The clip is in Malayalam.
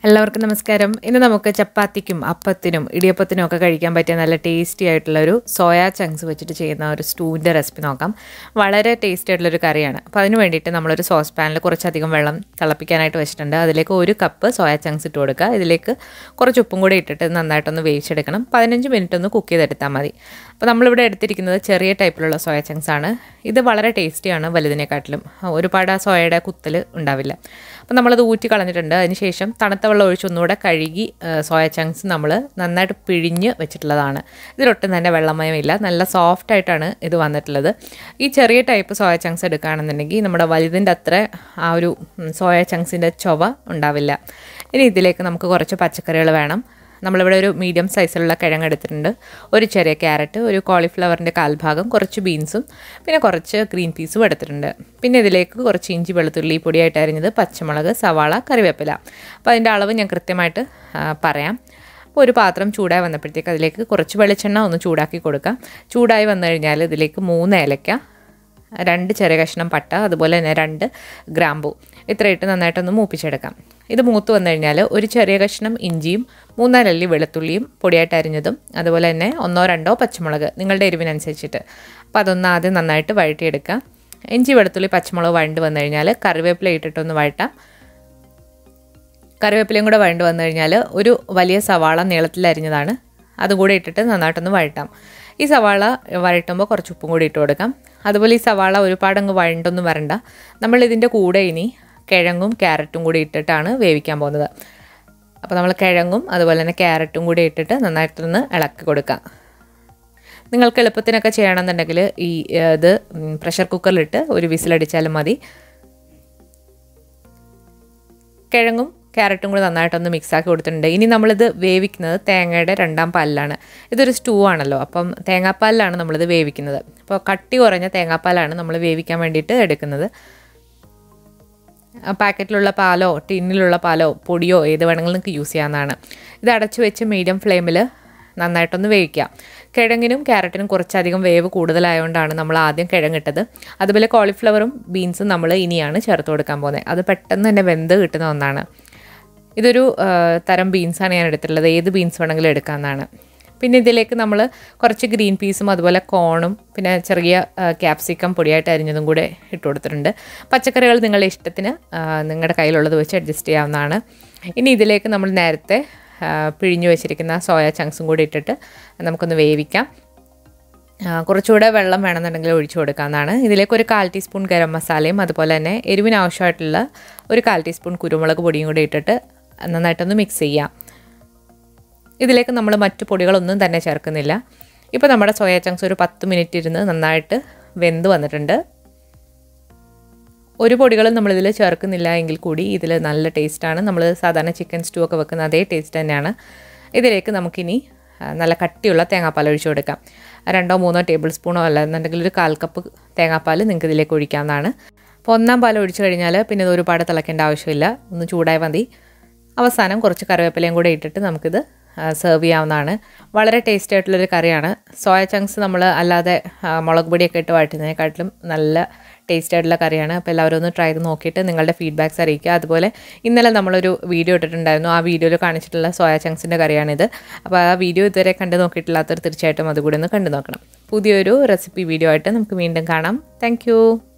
എല്ലാവർക്കും നമസ്കാരം ഇന്ന് നമുക്ക് ചപ്പാത്തിക്കും അപ്പത്തിനും ഇടിയപ്പത്തിനും ഒക്കെ കഴിക്കാൻ പറ്റിയ നല്ല ടേസ്റ്റി ആയിട്ടുള്ള ഒരു സോയാ ചങ്ക്സ് വെച്ചിട്ട് ചെയ്യുന്ന ഒരു സ്റ്റൂവിൻ്റെ റെസിപ്പി നോക്കാം വളരെ ടേസ്റ്റി ആയിട്ടുള്ള ഒരു കറിയാണ് അപ്പോൾ അതിന് വേണ്ടിയിട്ട് നമ്മളൊരു സോസ് പാനിൽ കുറച്ചധികം വെള്ളം തിളപ്പിക്കാനായിട്ട് വെച്ചിട്ടുണ്ട് അതിലേക്ക് ഒരു കപ്പ് സോയാ ചങ്ക്സ് ഇട്ട് കൊടുക്കുക ഇതിലേക്ക് കുറച്ച് ഉപ്പും കൂടി ഇട്ടിട്ട് നന്നായിട്ടൊന്ന് വേവിച്ചെടുക്കണം പതിനഞ്ച് മിനിറ്റ് ഒന്ന് കുക്ക് ചെയ്തെടുത്താൽ മതി അപ്പോൾ നമ്മളിവിടെ എടുത്തിരിക്കുന്നത് ചെറിയ ടൈപ്പിലുള്ള സോയ ചങ്ക്സ് ആണ് ഇത് വളരെ ടേസ്റ്റിയാണ് വലുതിനെക്കാട്ടിലും ഒരുപാട് ആ സോയയുടെ കുത്തൽ ഉണ്ടാവില്ല അപ്പോൾ നമ്മളത് ഊറ്റി കളഞ്ഞിട്ടുണ്ട് അതിനുശേഷം തണുത്ത വെള്ളം ഒഴിച്ച് ഒന്നുകൂടെ കഴുകി സോയ ചങ്ക്സ് നമ്മൾ നന്നായിട്ട് പിഴിഞ്ഞ് വെച്ചിട്ടുള്ളതാണ് ഇതിലൊട്ടും തന്നെ വെള്ളമയമില്ല നല്ല സോഫ്റ്റ് ആയിട്ടാണ് ഇത് വന്നിട്ടുള്ളത് ഈ ചെറിയ ടൈപ്പ് സോയ ചങ്ക്സ് എടുക്കുകയാണെന്നുണ്ടെങ്കിൽ നമ്മുടെ വലുതിൻ്റെ അത്ര ആ ഒരു സോയ ചങ്ക്സിൻ്റെ ചൊവ ഉണ്ടാവില്ല ഇനി ഇതിലേക്ക് നമുക്ക് കുറച്ച് പച്ചക്കറികൾ വേണം നമ്മളിവിടെ ഒരു മീഡിയം സൈസിലുള്ള കിഴങ്ങ് എടുത്തിട്ടുണ്ട് ഒരു ചെറിയ ക്യാരറ്റ് ഒരു കോളിഫ്ലവറിൻ്റെ കാൽഭാഗം കുറച്ച് ബീൻസും പിന്നെ കുറച്ച് ഗ്രീൻ പീസും എടുത്തിട്ടുണ്ട് പിന്നെ ഇതിലേക്ക് കുറച്ച് ഇഞ്ചി വെളുത്തുള്ളി പൊടിയായിട്ട് അരിഞ്ഞത് പച്ചമുളക് സവാള കറിവേപ്പില അപ്പോൾ അതിൻ്റെ അളവ് ഞാൻ കൃത്യമായിട്ട് പറയാം അപ്പോൾ ഒരു പാത്രം ചൂടായി വന്നപ്പോഴത്തേക്ക് അതിലേക്ക് കുറച്ച് വെളിച്ചെണ്ണ ഒന്ന് ചൂടാക്കി കൊടുക്കാം ചൂടായി വന്നു കഴിഞ്ഞാൽ ഇതിലേക്ക് മൂന്ന് ഏലക്ക രണ്ട് ചെറിയ കഷ്ണം പട്ട അതുപോലെ തന്നെ രണ്ട് ഗ്രാമ്പു ഇത്രയിട്ട് നന്നായിട്ടൊന്ന് മൂപ്പിച്ചെടുക്കാം ഇത് മൂത്ത് വന്നു കഴിഞ്ഞാൽ ഒരു ചെറിയ കഷ്ണം ഇഞ്ചിയും മൂന്നാലല്ലി വെളുത്തുള്ളിയും പൊടിയായിട്ട് അരിഞ്ഞതും അതുപോലെ തന്നെ ഒന്നോ രണ്ടോ പച്ചമുളക് നിങ്ങളുടെ എരിവിനനുസരിച്ചിട്ട് അപ്പോൾ അതൊന്ന് ആദ്യം നന്നായിട്ട് വഴറ്റിയെടുക്കാം ഇഞ്ചി വെളുത്തുള്ളി പച്ചമുളക് വഴണ്ട് വന്നു കഴിഞ്ഞാൽ കറിവേപ്പില ഇട്ടിട്ടൊന്ന് വഴട്ടാം കറിവേപ്പിലയും കൂടെ വഴണ്ട് വന്നു കഴിഞ്ഞാൽ ഒരു വലിയ സവാള നീളത്തിൽ അരിഞ്ഞതാണ് അതുകൂടെ ഇട്ടിട്ട് നന്നായിട്ടൊന്ന് വഴട്ടാം ഈ സവാള വഴട്ടുമ്പോൾ കുറച്ച് ഉപ്പും കൂടി ഇട്ട് കൊടുക്കാം അതുപോലെ ഈ സവാള ഒരുപാടങ്ങ് വഴണ്ടൊന്നും വരണ്ട നമ്മൾ ഇതിൻ്റെ കൂടെ ഇനി കിഴങ്ങും ക്യാരറ്റും കൂടി ഇട്ടിട്ടാണ് വേവിക്കാൻ പോകുന്നത് അപ്പോൾ നമ്മൾ കിഴങ്ങും അതുപോലെ തന്നെ ക്യാരറ്റും കൂടി ഇട്ടിട്ട് നന്നായിട്ടൊന്ന് ഇളക്കി കൊടുക്കാം നിങ്ങൾക്ക് എളുപ്പത്തിനൊക്കെ ചെയ്യണമെന്നുണ്ടെങ്കിൽ ഈ ഇത് പ്രഷർ കുക്കറിലിട്ട് ഒരു വിസിലടിച്ചാലും മതി കിഴങ്ങും ക്യാരറ്റും കൂടി നന്നായിട്ടൊന്ന് മിക്സാക്കി കൊടുത്തിട്ടുണ്ട് ഇനി നമ്മളിത് വേവിക്കുന്നത് തേങ്ങയുടെ രണ്ടാം പാലിലാണ് ഇതൊരു സ്റ്റൂ ആണല്ലോ അപ്പം തേങ്ങാപ്പാലിലാണ് നമ്മളിത് വേവിക്കുന്നത് അപ്പോൾ കട്ടി കുറഞ്ഞ തേങ്ങാപ്പാലാണ് നമ്മൾ വേവിക്കാൻ വേണ്ടിയിട്ട് എടുക്കുന്നത് പാക്കറ്റിലുള്ള പാലോ ടിന്നിലുള്ള പാലോ പൊടിയോ ഏത് വേണമെങ്കിലും നിങ്ങൾക്ക് യൂസ് ചെയ്യാവുന്നതാണ് ഇത് അടച്ചു വെച്ച് മീഡിയം ഫ്ലെയിമിൽ നന്നായിട്ടൊന്ന് വേവിക്കാം കിഴങ്ങിനും ക്യാരറ്റിനും കുറച്ചധികം വേവ് കൂടുതലായതുകൊണ്ടാണ് നമ്മൾ ആദ്യം കിഴങ്ങിട്ടത് അതുപോലെ കോളിഫ്ലവറും ബീൻസും നമ്മൾ ഇനിയാണ് ചേർത്ത് കൊടുക്കാൻ പോകുന്നത് അത് പെട്ടെന്ന് തന്നെ വെന്ത് കിട്ടുന്ന ഒന്നാണ് ഇതൊരു തരം ബീൻസാണ് ഞാൻ എടുത്തിട്ടുള്ളത് ഏത് ബീൻസ് വേണമെങ്കിലും എടുക്കാവുന്നതാണ് പിന്നെ ഇതിലേക്ക് നമ്മൾ കുറച്ച് ഗ്രീൻ പീസും അതുപോലെ കോണും പിന്നെ ചെറിയ ക്യാപ്സിക്കം പൊടിയായിട്ട് അരിഞ്ഞതും കൂടെ ഇട്ട് കൊടുത്തിട്ടുണ്ട് പച്ചക്കറികൾ നിങ്ങളുടെ ഇഷ്ടത്തിന് നിങ്ങളുടെ കയ്യിലുള്ളത് വെച്ച് അഡ്ജസ്റ്റ് ചെയ്യാവുന്നതാണ് ഇനി ഇതിലേക്ക് നമ്മൾ നേരത്തെ പിഴിഞ്ഞു വെച്ചിരിക്കുന്ന സോയ ചങ്ക്സും കൂടി ഇട്ടിട്ട് നമുക്കൊന്ന് വേവിക്കാം കുറച്ചുകൂടെ വെള്ളം വേണമെന്നുണ്ടെങ്കിൽ ഒഴിച്ചു കൊടുക്കാവുന്നതാണ് ഇതിലേക്ക് ഒരു കാൽ ടീസ്പൂൺ ഗരം മസാലയും അതുപോലെ തന്നെ എരിവിന് ആവശ്യമായിട്ടുള്ള ഒരു കാൽ ടീസ്പൂൺ കുരുമുളക് പൊടിയും കൂടി ഇട്ടിട്ട് നന്നായിട്ടൊന്ന് മിക്സ് ചെയ്യാം ഇതിലേക്ക് നമ്മൾ മറ്റു പൊടികളൊന്നും തന്നെ ചേർക്കുന്നില്ല ഇപ്പോൾ നമ്മുടെ സോയ ചങ്ക്സ് ഒരു പത്ത് മിനിറ്റ് ഇരുന്ന് നന്നായിട്ട് വെന്ത് വന്നിട്ടുണ്ട് ഒരു പൊടികളും നമ്മളിതിൽ ചേർക്കുന്നില്ല എങ്കിൽ കൂടി ഇതിൽ നല്ല ടേസ്റ്റാണ് നമ്മൾ സാധാരണ ചിക്കൻ സ്റ്റൂ ഒക്കെ വെക്കുന്ന അതേ ടേസ്റ്റ് തന്നെയാണ് ഇതിലേക്ക് നമുക്കിനി നല്ല കട്ടിയുള്ള തേങ്ങാപ്പാൽ ഒഴിച്ചു കൊടുക്കാം രണ്ടോ മൂന്നോ ടേബിൾ സ്പൂണോ അല്ല എന്നുണ്ടെങ്കിൽ ഒരു കാൽ കപ്പ് തേങ്ങാപ്പാൽ നിങ്ങൾക്ക് ഇതിലേക്ക് ഒഴിക്കാവുന്നതാണ് അപ്പോൾ ഒന്നാം പാൽ ഒഴിച്ചു കഴിഞ്ഞാൽ പിന്നെ ഇത് ഒരുപാട് തിളയ്ക്കേണ്ട ആവശ്യമില്ല ഒന്ന് ചൂടായി മതി അവസാനം കുറച്ച് കറിവേപ്പിലയും കൂടെ ഇട്ടിട്ട് നമുക്കിത് സെർവ് ചെയ്യാവുന്നതാണ് വളരെ ടേസ്റ്റി ആയിട്ടുള്ളൊരു കറിയാണ് സോയ ചങ്ക്സ് നമ്മൾ അല്ലാതെ മുളക് പൊടിയൊക്കെ ഇട്ട് വഴറ്റുന്നതിനെക്കാട്ടിലും നല്ല ടേസ്റ്റ് ആയിട്ടുള്ള കറിയാണ് അപ്പോൾ എല്ലാവരും ഒന്ന് ട്രൈ ചെയ്ത് നോക്കിയിട്ട് നിങ്ങളുടെ ഫീഡ്ബാക്ക്സ് അറിയിക്കുക അതുപോലെ ഇന്നലെ നമ്മളൊരു വീഡിയോ ഇട്ടിട്ടുണ്ടായിരുന്നു ആ വീഡിയോയിൽ കാണിച്ചിട്ടുള്ള സോയ ചങ്ക്സിൻ്റെ കറിയാണിത് അപ്പോൾ ആ വീഡിയോ ഇതുവരെ കണ്ടു നോക്കിയിട്ടില്ലാത്തവർ തീർച്ചയായിട്ടും അതുകൂടി ഒന്ന് കണ്ടു നോക്കണം പുതിയൊരു റെസിപ്പി വീഡിയോ ആയിട്ട് നമുക്ക് വീണ്ടും കാണാം താങ്ക്